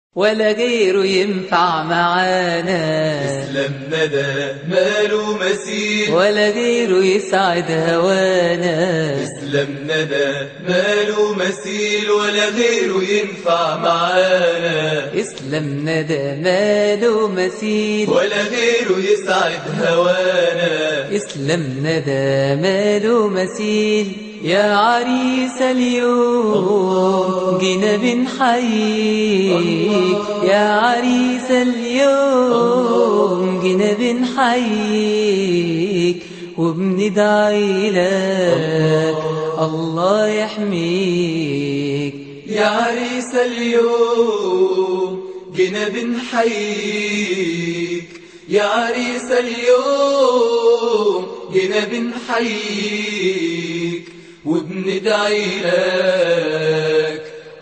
ولا غيره ينفع معانا اسلم ندى ماله مثيل ولا غيره يسعد هوانا اسلم ندى ماله مثيل ولا غيره ينفع معانا اسلم ندى ماله مثيل ولا غيره يسعد هوانا اسلم ندى ماله مثيل يا عريس اليوم جينا بنحييك يا عريس اليوم جينا بنحييك وبندعي لك الله يحميك يا عريس اليوم جينا بنحييك يا عريس اليوم جينا بنحييك وبندعي لك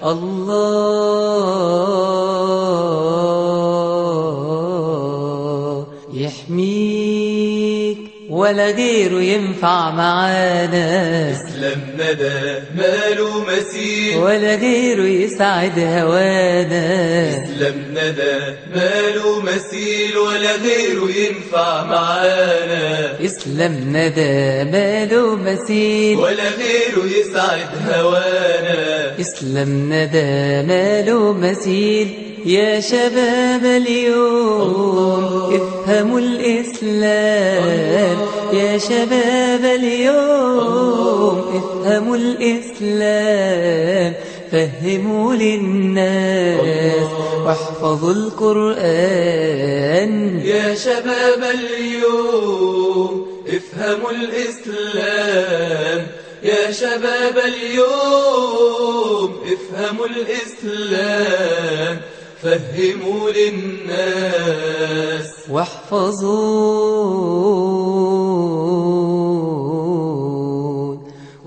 الله يحميك ولا غيره ينفع معانا اسلم ندى ماله مثيل ولا غيره يسعد هوانا اسلم ندى ماله مثيل ولا غيره ينفع معانا اسلم ندى ماله مثيل ولا غيره يسعد هوانا اسلم ندى ماله مثيل يا شباب اليوم افهموا الإسلام يا شباب اليوم افهموا الإسلام فهموا للناس واحفظوا القرآن يا شباب اليوم افهموا الإسلام يا شباب اليوم افهموا الإسلام فهموا للناس واحفظوا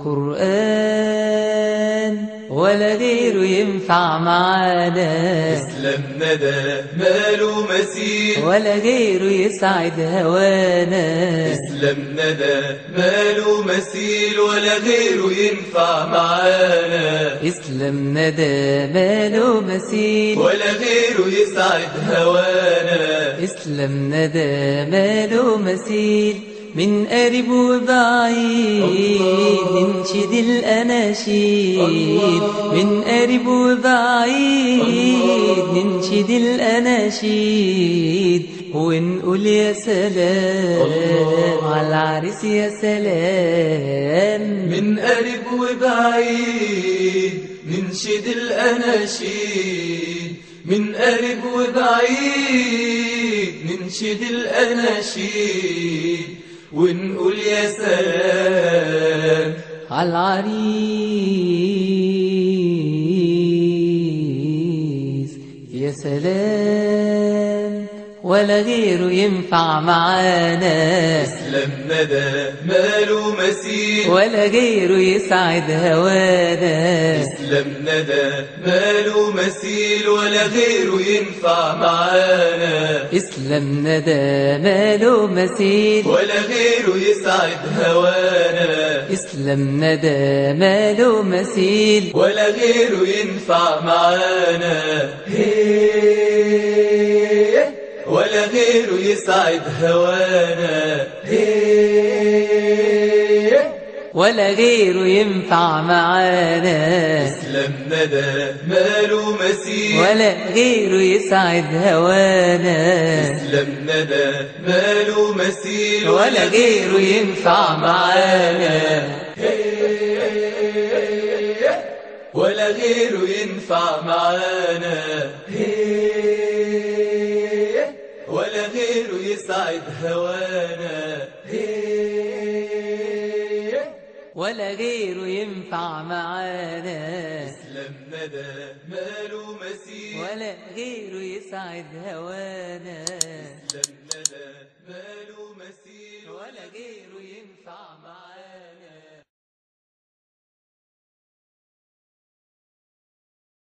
القرآن ولا غيره ينفع معانا اسلم ندى ماله مثيل ولا غيره يسعد هوانا اسلم ندى ماله مثيل ولا غيره ينفع معانا اسلم ندى ماله مثيل ولا غيره يسعد هوانا اسلم ندى ماله مثيل من قريب وبعيد ننشد الأناشيد من قريب وبعيد ننشد الأناشيد ونقول يا سلام على العريس يا سلام من قريب وبعيد ننشد الأناشيد من قريب وبعيد ننشد الأناشيد ونقول يا سلام على العريس يا سلام ولا غيره ينفع معانا اسلم ندى ماله مثيل ولا غيره يسعد هوانا اسلم ندى ماله مثيل ولا غيره ينفع معانا اسلم ندى ماله مثيل ولا غيره يسعد هوانا اسلم ندى ماله مثيل ولا غيره ينفع معانا هيه ولا غيره يسعد هوانا هيه ولا غيره ينفع معانا اسلم ندى ماله مثيل ولا غيره يسعد هوانا اسلم ندى ماله مثيل ولا غيره ينفع معانا ولا غيره ينفع معانا ولا غيره يسعد هوانا ولا غيره ينفع معانا اسلم ندى ماله مثيل ولا غيره يسعد هوانا اسلم ندى ماله مثيل ولا غيره ينفع معانا